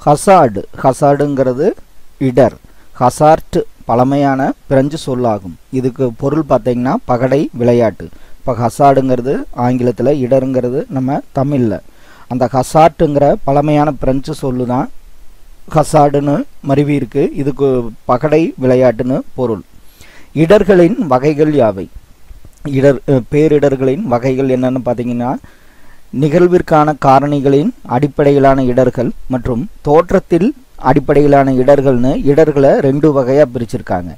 hazard ஹசார்டுங்கிறது இடர் hazard பழமையான French சொல்லாகும் இதுக்கு பொருள் பார்த்தீங்கன்னா பகடை விளையாட்டு இப்போ ஹசார்டுங்கிறது ஆங்கிலத்தில் இடருங்கிறது நம்ம தமிழில் அந்த ஹசார்ட்டுங்கிற பழமையான பிரெஞ்சு சொல்லு தான் ஹசார்டுன்னு மருவி இருக்கு இதுக்கு பகடை விளையாட்டுன்னு பொருள் இடர்களின் வகைகள் யாவை இடர் அஹ், பேரிடர்களின் வகைகள் என்னன்னு பார்த்தீங்கன்னா நிகழ்விற்கான காரணிகளின் அடிப்படையிலான இடர்கள் மற்றும் தோற்றத்தில் அடிப்படையிலான இடர்கள்னு இடர்களை ரெண்டு வகையாக பிரிச்சிருக்காங்க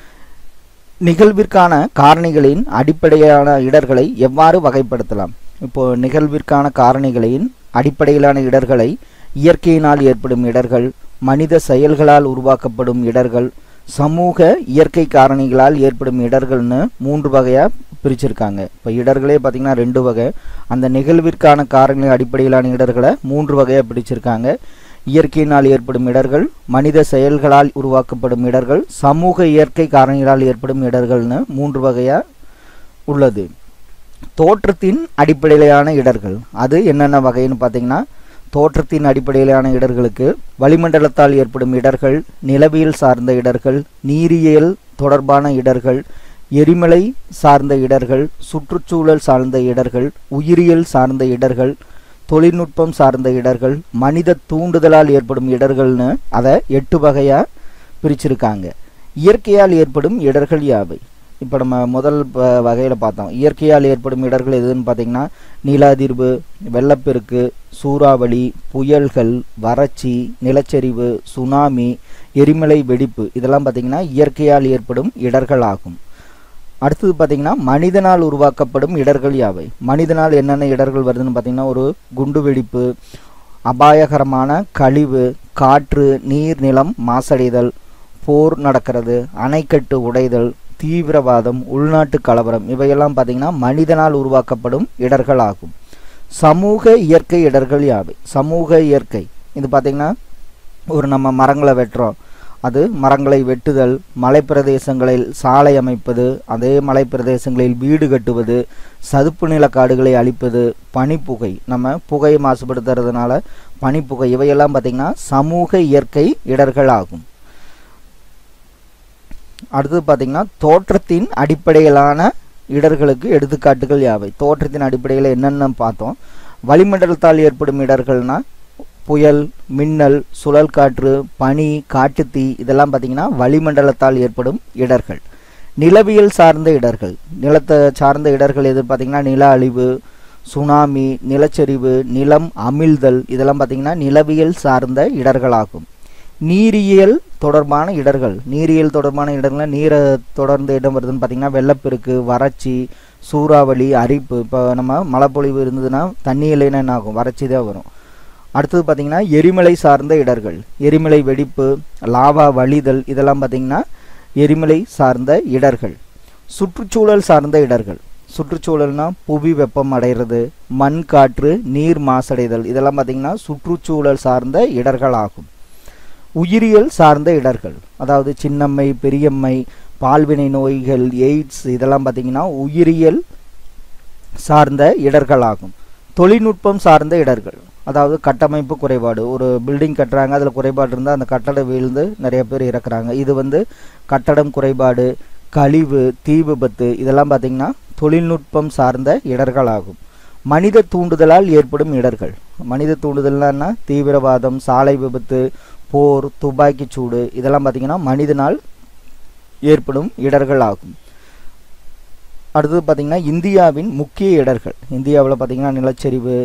நிகழ்விற்கான காரணிகளின் அடிப்படையிலான இடர்களை எவ்வாறு வகைப்படுத்தலாம் இப்போ நிகழ்விற்கான காரணிகளின் அடிப்படையிலான இடர்களை இயற்கையினால் ஏற்படும் இடர்கள் மனித செயல்களால் உருவாக்கப்படும் இடர்கள் சமூக இயற்கை காரணிகளால் ஏற்படும் இடர்கள்னு மூன்று வகையாக பிரிச்சிருக்காங்க இப்போ இடர்களே பார்த்தீங்கன்னா ரெண்டு வகை அந்த நிகழ்விற்கான காரணி அடிப்படையிலான இடர்களை மூன்று வகையாக பிரிச்சிருக்காங்க இயற்கையினால் ஏற்படும் இடர்கள் மனித செயல்களால் உருவாக்கப்படும் இடர்கள் சமூக இயற்கை காரணிகளால் ஏற்படும் இடர்கள்னு மூன்று வகையாக உள்ளது தோற்றத்தின் அடிப்படையிலான இடர்கள் அது என்னென்ன வகைன்னு பார்த்தீங்கன்னா தோற்றத்தின் அடிப்படையிலான இடர்களுக்கு வளிமண்டலத்தால் ஏற்படும் இடர்கள் நிலவியல் சார்ந்த இடர்கள் நீரியல் தொடர்பான இடர்கள் எரிமலை சார்ந்த இடர்கள் சுற்றுச்சூழல் சார்ந்த இடர்கள் உயிரியல் சார்ந்த இடர்கள் தொழில்நுட்பம் சார்ந்த இடர்கள் மனித தூண்டுதலால் ஏற்படும் இடர்கள்னு அதை எட்டு வகையாக பிரிச்சிருக்காங்க இயற்கையால் ஏற்படும் இடர்கள் யாவை இப்போ நம்ம முதல் வகையில் பார்த்தோம் இயற்கையால் ஏற்படும் இடர்கள் எதுன்னு பார்த்தீங்கன்னா நில அதிர்வு வெள்ளப்பெருக்கு சூறாவளி புயல்கள் வறட்சி நிலச்சரிவு சுனாமி எரிமலை வெடிப்பு இதெல்லாம் பார்த்தீங்கன்னா இயற்கையால் ஏற்படும் இடர்கள் ஆகும் அடுத்தது பார்த்தீங்கன்னா மனிதனால் உருவாக்கப்படும் இடர்கள் யாவை மனிதனால் என்னென்ன இடர்கள் வருதுன்னு பார்த்தீங்கன்னா ஒரு குண்டு வெடிப்பு அபாயகரமான கழிவு காற்று நீர் நிலம் மாசடைதல் போர் நடக்கிறது அணைக்கட்டு உடைதல் தீவிரவாதம் உள்நாட்டு கலவரம் இவையெல்லாம் பார்த்தீங்கன்னா மனிதனால் உருவாக்கப்படும் இடர்கள் ஆகும் சமூக இயற்கை இடர்கள் யாவை சமூக இயற்கை இது பார்த்தீங்கன்னா ஒரு நம்ம மரங்களை வெட்டுறோம் அது மரங்களை வெட்டுதல் மலைப்பிரதேசங்களில் சாலை அமைப்பது அதே மலைப்பிரதேசங்களில் வீடு கட்டுவது சதுப்பு நில காடுகளை அழிப்பது பனிப்புகை நம்ம புகையை மாசுபடுத்துறதுனால பனிப்புகை இவையெல்லாம் பார்த்திங்கன்னா சமூக இயற்கை இடர்கள் ஆகும் அடுத்தது பார்த்திங்கன்னா தோற்றத்தின் அடிப்படையிலான இடர்களுக்கு எடுத்துக்காட்டுகள் யாவை தோற்றத்தின் அடிப்படையில் என்னென்ன பார்த்தோம் வளிமண்டலத்தால் ஏற்படும் இடர்கள்னா புயல் மின்னல் சுழல் காற்று பனி காட்டுத்தீ இதெல்லாம் பார்த்திங்கன்னா வளிமண்டலத்தால் ஏற்படும் இடர்கள் நிலவியல் சார்ந்த இடர்கள் நிலத்தை சார்ந்த இடர்கள் எது பார்த்திங்கன்னா நில அழிவு சுனாமி நிலச்சரிவு நிலம் அமிழ்தல் இதெல்லாம் பார்த்திங்கன்னா நிலவியல் சார்ந்த இடர்களாகும் நீரியல் தொடர்பான இடர்கள் நீரியல் தொடர்பான இடங்கள்ல நீரை தொடர்ந்து இடம் வருதுன்னு பார்த்திங்கன்னா வெள்ளப்பெருக்கு வறட்சி சூறாவளி அரிப்பு இப்போ நம்ம மழைப்பொழிவு இருந்ததுன்னா தண்ணி இல்லைன்னா என்ன ஆகும் வறட்சி தான் வரும் அடுத்தது பார்த்திங்கன்னா எரிமலை சார்ந்த இடர்கள் எரிமலை வெடிப்பு லாவா வழிதல் இதெல்லாம் பார்த்திங்கன்னா எரிமலை சார்ந்த இடர்கள் சுற்றுச்சூழல் சார்ந்த இடர்கள் சுற்றுச்சூழல்னா புவி வெப்பம் அடைகிறது மண் காற்று நீர் மாசடைதல் இதெல்லாம் பார்த்திங்கன்னா சுற்றுச்சூழல் சார்ந்த இடர்கள் ஆகும் உயிரியல் சார்ந்த இடர்கள் அதாவது சின்னம்மை பெரியம்மை பால்வினை நோய்கள் எய்ட்ஸ் இதெல்லாம் பார்த்திங்கன்னா உயிரியல் சார்ந்த இடர்களாகும் தொழில்நுட்பம் சார்ந்த இடர்கள் அதாவது கட்டமைப்பு குறைபாடு ஒரு பில்டிங் கட்டுறாங்க அதில் குறைபாடு இருந்தால் அந்த கட்டடம் வீழ்ந்து நிறைய பேர் இறக்குறாங்க இது வந்து கட்டடம் குறைபாடு கழிவு தீ விபத்து இதெல்லாம் பார்த்திங்கன்னா தொழில்நுட்பம் சார்ந்த இடர்கள் ஆகும் மனித தூண்டுதலால் ஏற்படும் இடர்கள் மனித தூண்டுதல்னா தீவிரவாதம் சாலை விபத்து போர் துப்பாக்கி சூடு இதெல்லாம் பார்த்திங்கன்னா மனிதனால் ஏற்படும் இடர்கள் ஆகும் அடுத்தது பார்த்திங்கன்னா இந்தியாவின் முக்கிய இடர்கள் இந்தியாவில் பார்த்திங்கன்னா நிலச்சரிவு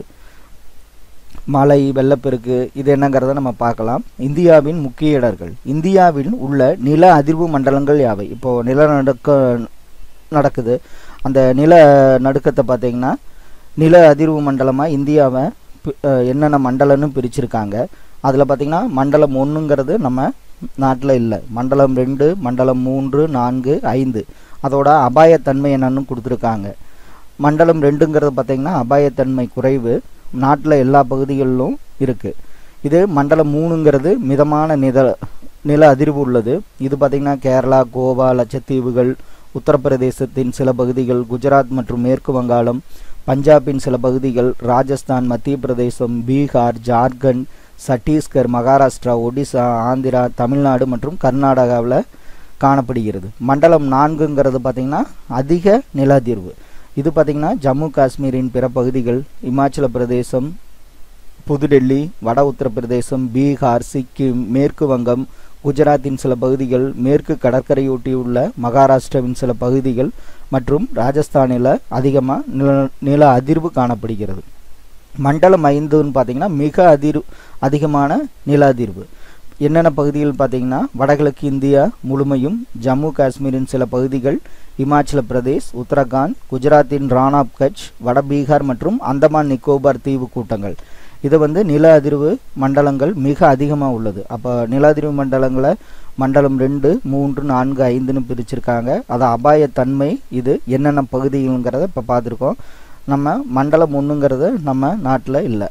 மழை வெள்ளப்பெருக்கு இது என்னங்கிறத நம்ம பார்க்கலாம் இந்தியாவின் முக்கிய இடர்கள் இந்தியாவில் உள்ள நில அதிர்வு மண்டலங்கள் யாவை இப்போது நிலநடுக்க நடக்குது அந்த நில நடுக்கத்தை பார்த்திங்கன்னா நில அதிர்வு மண்டலமாக இந்தியாவை என்னென்ன மண்டலம்னு பிரிச்சிருக்காங்க அதில் பார்த்திங்கன்னா மண்டலம் ஒன்றுங்கிறது நம்ம நாட்டில் இல்லை மண்டலம் ரெண்டு மண்டலம் மூன்று நான்கு ஐந்து அதோட அபாயத்தன்மை என்னன்னு கொடுத்துருக்காங்க மண்டலம் ரெண்டுங்கிறது பார்த்திங்கன்னா அபாயத்தன்மை குறைவு நாட்டில் எல்லா பகுதிகளிலும் இருக்குது இது மண்டலம் மூணுங்கிறது மிதமான நித நில அதிர்வு உள்ளது இது பார்த்திங்கன்னா கேரளா கோவா லட்சத்தீவுகள் உத்தரப்பிரதேசத்தின் சில பகுதிகள் குஜராத் மற்றும் மேற்கு வங்காளம் பஞ்சாபின் சில பகுதிகள் ராஜஸ்தான் மத்திய பிரதேசம் பீகார் ஜார்க்கண்ட் சத்தீஸ்கர் மகாராஷ்டிரா ஒடிசா ஆந்திரா தமிழ்நாடு மற்றும் கர்நாடகாவில் காணப்படுகிறது மண்டலம் நான்குங்கிறது பார்த்திங்கன்னா அதிக நில அதிர்வு இது பார்த்திங்கன்னா ஜம்மு காஷ்மீரின் பிற பகுதிகள் இமாச்சல பிரதேசம் புதுடெல்லி வட உத்தரப்பிரதேசம் பீகார் சிக்கிம் மேற்கு வங்கம் குஜராத்தின் சில பகுதிகள் மேற்கு கடற்கரையொட்டியுள்ள மகாராஷ்டிராவின் சில பகுதிகள் மற்றும் ராஜஸ்தானில் அதிகமாக நில நில அதிர்வு காணப்படுகிறது மண்டலம் ஐந்துன்னு பார்த்தீங்கன்னா மிக அதிர் அதிகமான நில அதிர்வு என்னென்ன பகுதிகள் பார்த்தீங்கன்னா வடகிழக்கு இந்தியா முழுமையும் ஜம்மு காஷ்மீரின் சில பகுதிகள் இமாச்சல பிரதேஷ் உத்தரகாண்ட் குஜராத்தின் ராணாப் கட்ச் வட பீகார் மற்றும் அந்தமான் நிக்கோபார் தீவு கூட்டங்கள் இது வந்து நில அதிர்வு மண்டலங்கள் மிக அதிகமாக உள்ளது அப்போ நில அதிர்வு மண்டலங்களை மண்டலம் ரெண்டு மூன்று நான்கு ஐந்துன்னு பிரிச்சிருக்காங்க அது அபாயத்தன்மை இது என்னென்ன பகுதிகள்ங்கிறத இப்போ பார்த்துருக்கோம் நம்ம மண்டலம் ஒன்றுங்கிறது நம்ம நாட்டில் இல்லை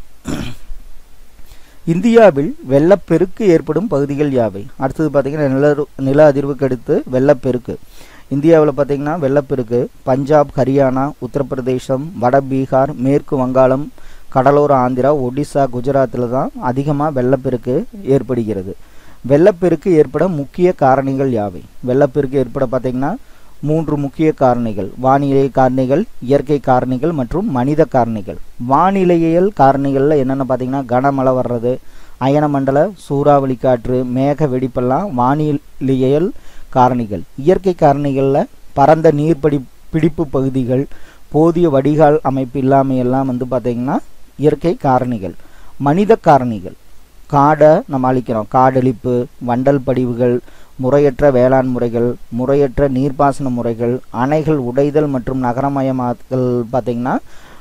இந்தியாவில் வெள்ளப்பெருக்கு ஏற்படும் பகுதிகள் யாவை அடுத்தது பார்த்திங்கன்னா நில நில அதிர்வுக்கு அடுத்து வெள்ளப்பெருக்கு இந்தியாவில் பார்த்திங்கன்னா வெள்ளப்பெருக்கு பஞ்சாப் ஹரியானா உத்தரப்பிரதேசம் வட பீகார் மேற்கு வங்காளம் கடலோர ஆந்திரா ஒடிசா குஜராத்தில் தான் அதிகமாக வெள்ளப்பெருக்கு ஏற்படுகிறது வெள்ளப்பெருக்கு ஏற்பட முக்கிய காரணிகள் யாவை வெள்ளப்பெருக்கு ஏற்பட பார்த்திங்கன்னா மூன்று முக்கிய காரணிகள் வானிலை காரணிகள் இயற்கை காரணிகள் மற்றும் மனித காரணிகள் வானிலையியல் காரணிகளில் என்னென்ன பார்த்தீங்கன்னா கனமழை வர்றது அயனமண்டல சூறாவளி காற்று மேக வெடிப்பெல்லாம் வானிலையியல் காரணிகள் இயற்கை காரணிகளில் பரந்த நீர்ப்படி பிடிப்பு பகுதிகள் போதிய வடிகால் அமைப்பு இல்லாமையெல்லாம் வந்து பார்த்திங்கன்னா இயற்கை காரணிகள் மனித காரணிகள் காடை நம்ம அழிக்கிறோம் காடழிப்பு வண்டல் படிவுகள் முறையற்ற வேளாண் முறைகள் முறையற்ற நீர்ப்பாசன முறைகள் அணைகள் உடைதல் மற்றும் நகரமயமாக்கல் பார்த்திங்கன்னா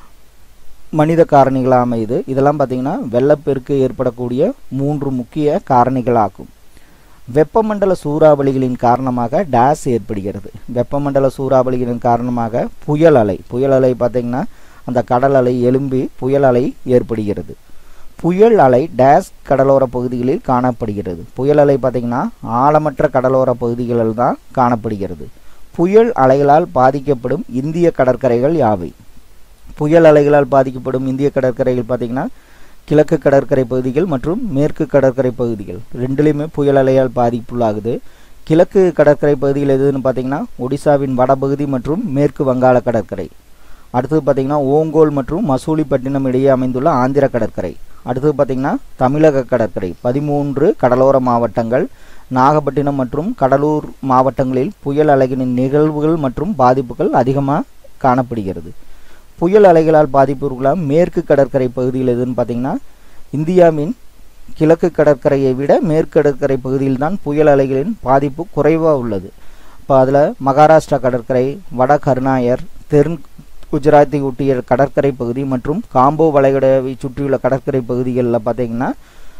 மனித காரணிகளாக அமையுது இதெல்லாம் பார்த்திங்கன்னா வெள்ளப்பெருக்கு ஏற்படக்கூடிய மூன்று முக்கிய காரணிகளாகும் வெப்பமண்டல சூறாவளிகளின் காரணமாக டேஸ் ஏற்படுகிறது வெப்பமண்டல சூறாவளிகளின் காரணமாக புயல் அலை புயல் அலை பார்த்திங்கன்னா அந்த கடல் அலை எழும்பி புயல் அலை ஏற்படுகிறது புயல் அலை டேஸ் கடலோர பகுதிகளில் காணப்படுகிறது புயல் அலை பார்த்திங்கன்னா ஆழமற்ற கடலோர பகுதிகளில் தான் காணப்படுகிறது புயல் அலைகளால் பாதிக்கப்படும் இந்திய கடற்கரைகள் யாவை புயல் அலைகளால் பாதிக்கப்படும் இந்திய கடற்கரைகள் பார்த்திங்கன்னா கிழக்கு கடற்கரை பகுதிகள் மற்றும் மேற்கு கடற்கரை பகுதிகள் ரெண்டுலேயுமே புயல் அலையால் பாதிப்புள்ளாகுது கிழக்கு கடற்கரை பகுதிகள் எதுன்னு பார்த்தீங்கன்னா ஒடிசாவின் வடபகுதி மற்றும் மேற்கு வங்காள கடற்கரை அடுத்தது பார்த்தீங்கன்னா ஓங்கோல் மற்றும் மசூலிப்பட்டினம் இடையே அமைந்துள்ள ஆந்திர கடற்கரை அடுத்தது பார்த்தீங்கன்னா தமிழக கடற்கரை பதிமூன்று கடலோர மாவட்டங்கள் நாகப்பட்டினம் மற்றும் கடலூர் மாவட்டங்களில் புயல் அலைகளின் நிகழ்வுகள் மற்றும் பாதிப்புகள் அதிகமாக காணப்படுகிறது புயல் அலைகளால் பாதிப்புகளாக மேற்கு கடற்கரை பகுதியில் எதுன்னு பார்த்தீங்கன்னா இந்தியாவின் கிழக்கு கடற்கரையை விட மேற்கு கடற்கரை பகுதியில் தான் புயல் அலைகளின் பாதிப்பு குறைவாக உள்ளது இப்போ அதில் மகாராஷ்டிரா கடற்கரை வட கர்நாயர் தென் குஜராத்தை ஒட்டிய கடற்கரை பகுதி மற்றும் காம்போ வளைகுடாவை சுற்றியுள்ள கடற்கரை பகுதிகளில் பார்த்தீங்கன்னா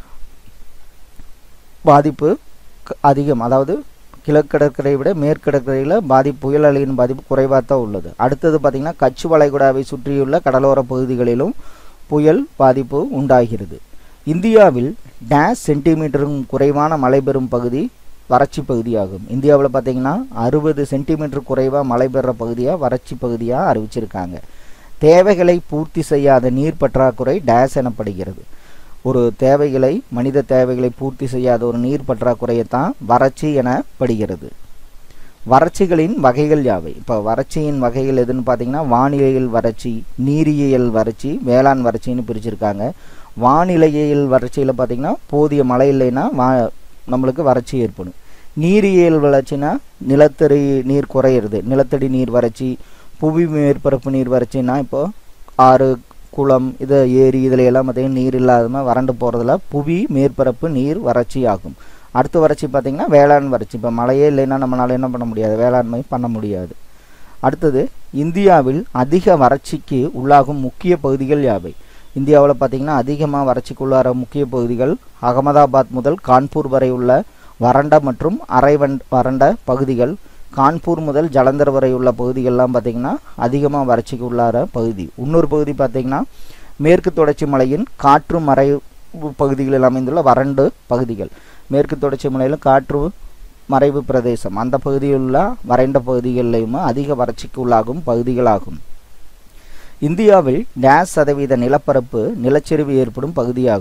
பாதிப்பு அதிகம் அதாவது கிழக்கு கடற்கரையை விட மேற்கு கடற்கரையில் பாதிப்பு புயல் அலையின் பாதிப்பு குறைவாக தான் உள்ளது அடுத்தது பார்த்திங்கன்னா கட்சி வளைகுடாவை சுற்றியுள்ள கடலோர பகுதிகளிலும் புயல் பாதிப்பு உண்டாகிறது இந்தியாவில் டேஷ் சென்டிமீட்டரும் குறைவான மழை பெறும் பகுதி வறட்சி பகுதியாகும் இந்தியாவில் பார்த்தீங்கன்னா அறுபது சென்டிமீட்டர் குறைவாக மழை பெறுற பகுதியாக வறட்சி பகுதியாக அறிவிச்சிருக்காங்க தேவைகளை பூர்த்தி செய்யாத நீர் பற்றாக்குறை டேஸ் எனப்படுகிறது ஒரு தேவைகளை மனித தேவைகளை பூர்த்தி செய்யாத ஒரு நீர் பற்றாக்குறையைத்தான் வறட்சி எனப்படுகிறது வறட்சிகளின் வகைகள் யாவை இப்போ வறட்சியின் வகைகள் எதுன்னு பார்த்தீங்கன்னா வானிலையில் வறட்சி நீரியல் வறட்சி வேளாண் வறட்சின்னு பிரிச்சிருக்காங்க வானிலையியல் வறட்சியில் பார்த்தீங்கன்னா போதிய மழை இல்லைன்னா வா நம்மளுக்கு வறட்சி ஏற்படும் நீரியல் வளர்ச்சினா நிலத்தடி நீர் குறையிறது நிலத்தடி நீர் வறட்சி புவி மேற்பரப்பு நீர் வறட்சின்னா இப்போ ஆறு குளம் இது ஏரி இதில் எல்லாம் பார்த்திங்கன்னா நீர் இல்லாதமாக வறண்டு போகிறதுல புவி மேற்பரப்பு நீர் வறட்சி ஆகும் அடுத்த வறட்சி பார்த்திங்கன்னா வேளாண் வறட்சி இப்போ மழையே இல்லைன்னா நம்மளால் என்ன பண்ண முடியாது வேளாண்மை பண்ண முடியாது அடுத்தது இந்தியாவில் அதிக வறட்சிக்கு உள்ளாகும் முக்கிய பகுதிகள் யாவை இந்தியாவில் பார்த்திங்கன்னா அதிகமாக வறட்சிக்குள்ளார முக்கிய பகுதிகள் அகமதாபாத் முதல் கான்பூர் வரை உள்ள வறண்ட மற்றும் அரை வறண்ட பகுதிகள் கான்பூர் முதல் ஜலந்தர் வரை உள்ள பகுதிகள்லாம் பார்த்திங்கன்னா அதிகமாக வறட்சிக்கு உள்ளார பகுதி இன்னொரு பகுதி பார்த்திங்கன்னா மேற்கு தொடர்ச்சி மலையின் காற்று மறை பகுதிகளில் அமைந்துள்ள வறண்டு பகுதிகள் மேற்கு தொடர்ச்சி மலையில் காற்று மறைவு பிரதேசம் அந்த பகுதியில் உள்ள வறண்ட பகுதிகளிலுமே அதிக வறட்சிக்கு உள்ளாகும் பகுதிகளாகும் இந்தியாவில் டேஸ் சதவீத நிலப்பரப்பு நிலச்சரிவு ஏற்படும் பகுதியாகும்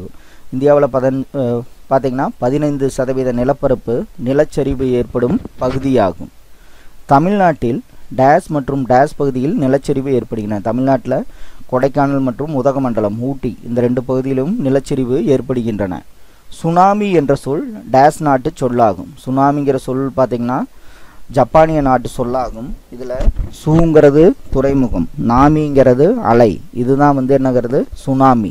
இந்தியாவில் பதன் பார்த்திங்கன்னா பதினைந்து சதவீத நிலப்பரப்பு நிலச்சரிவு ஏற்படும் பகுதியாகும் தமிழ்நாட்டில் டேஸ் மற்றும் டேஸ் பகுதியில் நிலச்சரிவு ஏற்படுகின்றன தமிழ்நாட்டில் கொடைக்கானல் மற்றும் உதகமண்டலம் ஊட்டி இந்த ரெண்டு பகுதியிலும் நிலச்சரிவு ஏற்படுகின்றன சுனாமி என்ற சொல் டேஸ் நாட்டு சொல்லாகும் சுனாமிங்கிற சொல் பார்த்திங்கன்னா ஜப்பானிய நாட்டு சொல்லாகும் இதில் சூங்கிறது துறைமுகம் நாமிங்கிறது அலை இதுதான் வந்து என்னங்கிறது சுனாமி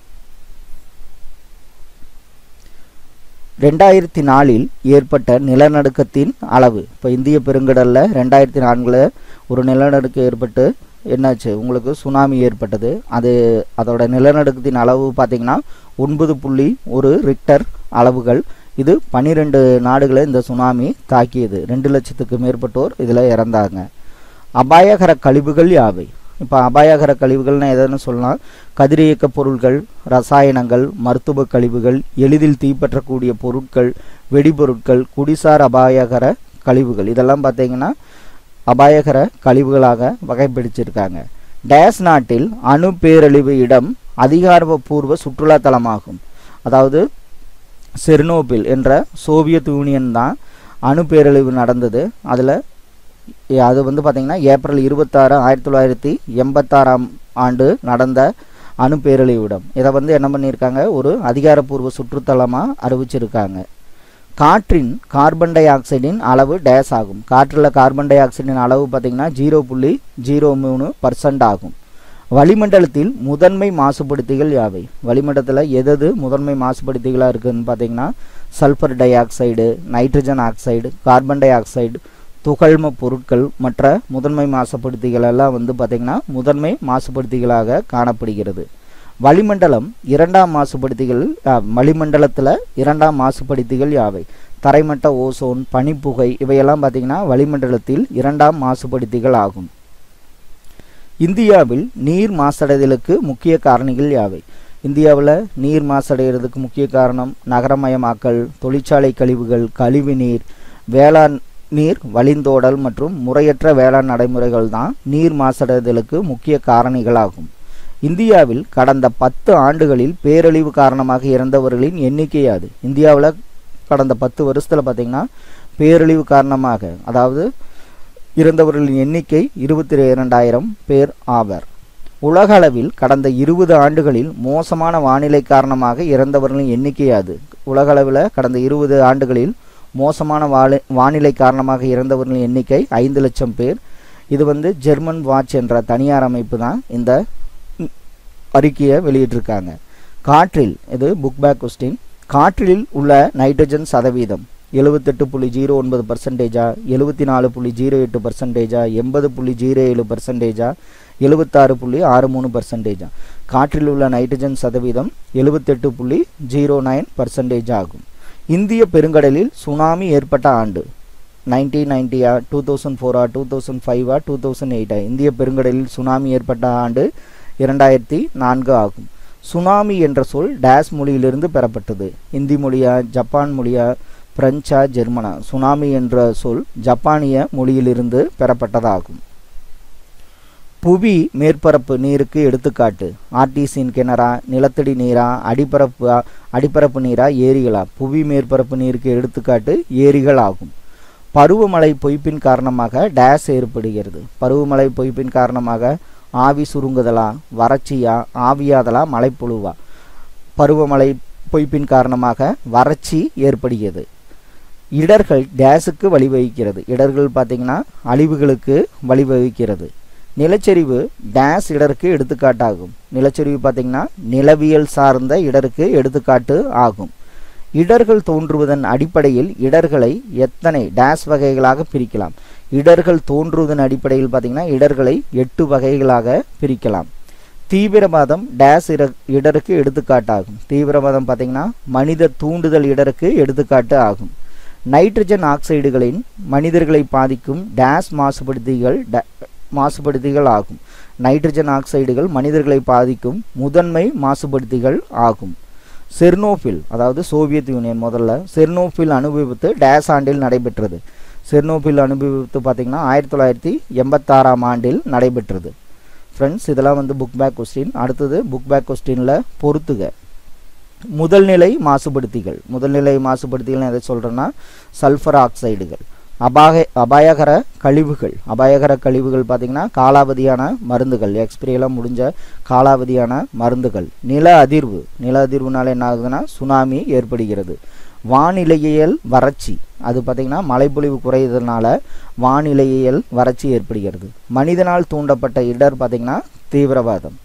ரெண்டாயிரத்தி நாலில் ஏற்பட்ட நிலநடுக்கத்தின் அளவு இப்போ இந்திய பெருங்கடலில் ரெண்டாயிரத்தி நான்கில் ஒரு நிலநடுக்கம் ஏற்பட்டு என்னாச்சு உங்களுக்கு சுனாமி ஏற்பட்டது அது அதோட நிலநடுக்கத்தின் அளவு பார்த்திங்கன்னா ஒன்பது புள்ளி ஒரு ரிக்டர் அளவுகள் இது பன்னிரெண்டு நாடுகளை இந்த சுனாமி தாக்கியது ரெண்டு லட்சத்துக்கு மேற்பட்டோர் இதில் இறந்தாங்க அபாயகர கழிவுகள் யாவை இப்போ அபாயகர கழிவுகள்னு எதுன்னு சொல்லலாம் கதிரியக்க பொருட்கள் ரசாயனங்கள் மருத்துவ கழிவுகள் எளிதில் தீப்பற்றக்கூடிய பொருட்கள் வெடிபொருட்கள் குடிசார் அபாயகர கழிவுகள் இதெல்லாம் பார்த்தீங்கன்னா அபாயகர கழிவுகளாக வகைப்படுத்தியிருக்காங்க டேஸ் நாட்டில் அணு பேரழிவு இடம் அதிகாரப்பூர்வ சுற்றுலா தலமாகும் அதாவது செர்னோபில் என்ற சோவியத் யூனியன் தான் அணு பேரழிவு நடந்தது அதில் அது வந்து பார்த்திங்கன்னா ஏப்ரல் இருபத்தாறு ஆயிரத்தி தொள்ளாயிரத்தி எண்பத்தாறாம் ஆண்டு நடந்த அணு பேரழிவு இடம் இதை வந்து என்ன பண்ணியிருக்காங்க ஒரு அதிகாரப்பூர்வ சுற்றுத்தலமாக அறிவிச்சிருக்காங்க காற்றின் கார்பன் டை ஆக்சைடின் அளவு டேஸ் ஆகும் காற்றில் கார்பன் டை ஆக்சைடின் அளவு பார்த்திங்கன்னா ஜீரோ புள்ளி ஜீரோ மூணு பர்சன்ட் ஆகும் வளிமண்டலத்தில் முதன்மை மாசுபடுத்திகள் யாவை வளிமண்டலத்தில் எதது முதன்மை மாசுபடுத்திகளாக இருக்குதுன்னு பார்த்தீங்கன்னா sulphur dioxide nitrogen oxide carbon dioxide துகள்ம பொருட்கள் மற்ற முதன்மை மாசுபடுத்திகள் எல்லாம் வந்து பார்த்திங்கன்னா முதன்மை மாசுபடுத்திகளாக காணப்படுகிறது வளிமண்டலம் இரண்டாம் மாசுபடுத்திகள் வளிமண்டலத்தில் இரண்டாம் மாசுபடுத்திகள் யாவை தரைமட்ட ஓசோன் பனிப்புகை இவையெல்லாம் பார்த்திங்கன்னா வளிமண்டலத்தில் இரண்டாம் மாசுபடுத்திகள் ஆகும் இந்தியாவில் நீர் மாசடைதலுக்கு முக்கிய காரணிகள் யாவை இந்தியாவில் நீர் மாசடைகிறதுக்கு முக்கிய காரணம் நகரமயமாக்கல் தொழிற்சாலை கழிவுகள் கழிவு நீர் வேளாண் நீர் வழிந்தோடல் மற்றும் முறையற்ற வேளாண் நடைமுறைகள் தான் நீர் மாசடைதலுக்கு முக்கிய காரணிகளாகும் இந்தியாவில் கடந்த பத்து ஆண்டுகளில் பேரழிவு காரணமாக இறந்தவர்களின் எண்ணிக்கை அது இந்தியாவில் கடந்த பத்து வருஷத்தில் பார்த்திங்கன்னா பேரழிவு காரணமாக அதாவது இறந்தவர்களின் எண்ணிக்கை இருபத்தி இரண்டாயிரம் பேர் ஆவர் உலக அளவில் கடந்த இருபது ஆண்டுகளில் மோசமான வானிலை காரணமாக இறந்தவர்களின் எண்ணிக்கை அது உலக அளவில் கடந்த இருபது ஆண்டுகளில் மோசமான வாழை வானிலை காரணமாக இறந்தவர்களின் எண்ணிக்கை ஐந்து லட்சம் பேர் இது வந்து ஜெர்மன் வாட்ச் என்ற தனியார் அமைப்பு தான் இந்த அறிக்கையை வெளியிட்டிருக்காங்க காற்றில் இது புக் பேக் கொஸ்டின் காற்றில் உள்ள நைட்ரஜன் சதவீதம் எழுபத்தெட்டு புள்ளி ஜீரோ ஒன்பது பர்சன்டேஜா எழுபத்தி நாலு புள்ளி ஜீரோ எட்டு பர்சன்டேஜா எண்பது புள்ளி ஜீரோ ஏழு பர்சன்டேஜா எழுபத்தாறு புள்ளி ஆறு மூணு பர்சன்டேஜா காற்றில் உள்ள நைட்ரஜன் சதவீதம் எழுபத்தெட்டு புள்ளி ஜீரோ நைன் பர்சன்டேஜ் ஆகும் இந்திய பெருங்கடலில் சுனாமி ஏற்பட்ட ஆண்டு நைன்டீன் நைன்டியா டூ தௌசண்ட் ஃபோரா டூ தௌசண்ட் ஃபைவா டூ தௌசண்ட் எயிட்டா இந்திய பெருங்கடலில் சுனாமி ஏற்பட்ட ஆண்டு இரண்டாயிரத்தி நான்கு ஆகும் சுனாமி என்ற சொல் டேஸ் மொழியிலிருந்து பெறப்பட்டது இந்தி மொழியா ஜப்பான் மொழியா பிரெஞ்சா ஜெர்மனா சுனாமி என்ற சொல் ஜப்பானிய மொழியிலிருந்து பெறப்பட்டதாகும் புவி மேற்பரப்பு நீருக்கு எடுத்துக்காட்டு ஆர்டிசின் கிணறா நிலத்தடி நீரா அடிப்பரப்பு அடிப்பரப்பு நீரா ஏரிகளா புவி மேற்பரப்பு நீருக்கு எடுத்துக்காட்டு ஏரிகள் ஆகும் பருவமழை பொய்ப்பின் காரணமாக டேஸ் ஏற்படுகிறது பருவமழை பொய்ப்பின் காரணமாக ஆவி சுருங்குதலா வறட்சியா ஆவியாதலா மழைப்புழுவா பருவமழை பொய்ப்பின் காரணமாக வறட்சி ஏற்படுகிறது இடர்கள் டேஸுக்கு வழிவகுக்கிறது இடர்கள் பார்த்திங்கன்னா அழிவுகளுக்கு வழிவகுக்கிறது நிலச்சரிவு டேஸ் இடருக்கு எடுத்துக்காட்டாகும் நிலச்சரிவு பார்த்திங்கன்னா நிலவியல் சார்ந்த இடருக்கு எடுத்துக்காட்டு ஆகும் இடர்கள் தோன்றுவதன் அடிப்படையில் இடர்களை எத்தனை டேஸ் வகைகளாக பிரிக்கலாம் இடர்கள் தோன்றுவதன் அடிப்படையில் பார்த்திங்கன்னா இடர்களை எட்டு வகைகளாக பிரிக்கலாம் தீவிரவாதம் டேஸ் இட இடருக்கு எடுத்துக்காட்டாகும் தீவிரவாதம் பார்த்திங்கன்னா மனித தூண்டுதல் இடருக்கு எடுத்துக்காட்டு ஆகும் நைட்ரஜன் ஆக்சைடுகளின் மனிதர்களை பாதிக்கும் டேஸ் மாசுபடுத்திகள் மாசுபடுத்திகள் ஆகும் நைட்ரஜன் ஆக்சைடுகள் மனிதர்களை பாதிக்கும் முதன்மை மாசுபடுத்திகள் ஆகும் செர்னோஃபில் அதாவது சோவியத் யூனியன் முதல்ல செர்னோஃபில் அணு விபத்து டேஸ் ஆண்டில் நடைபெற்றது செர்னோஃபில் அணு விபத்து பார்த்திங்கன்னா ஆயிரத்தி தொள்ளாயிரத்தி எண்பத்தாறாம் ஆண்டில் நடைபெற்றது ஃப்ரெண்ட்ஸ் இதெல்லாம் வந்து புக் பேக் கொஸ்டின் அடுத்தது புக் பேக் கொஸ்டினில் பொறுத்துக முதல்நிலை மாசுபடுத்திகள் முதல்நிலை மாசுபடுத்திகள் எதை சொல்கிறேன்னா சல்ஃபர் ஆக்சைடுகள் அபாய அபாயகர கழிவுகள் அபாயகர கழிவுகள் பார்த்திங்கன்னா காலாவதியான மருந்துகள் எக்ஸ்பிரியெல்லாம் முடிஞ்ச காலாவதியான மருந்துகள் நில அதிர்வு நில அதிர்வுனால என்ன ஆகுதுன்னா சுனாமி ஏற்படுகிறது வானிலையியல் வறட்சி அது பார்த்திங்கன்னா மழைப்பொழிவு குறையிறதுனால வானிலையியல் வறட்சி ஏற்படுகிறது மனிதனால் தூண்டப்பட்ட இடர் பார்த்திங்கன்னா தீவிரவாதம்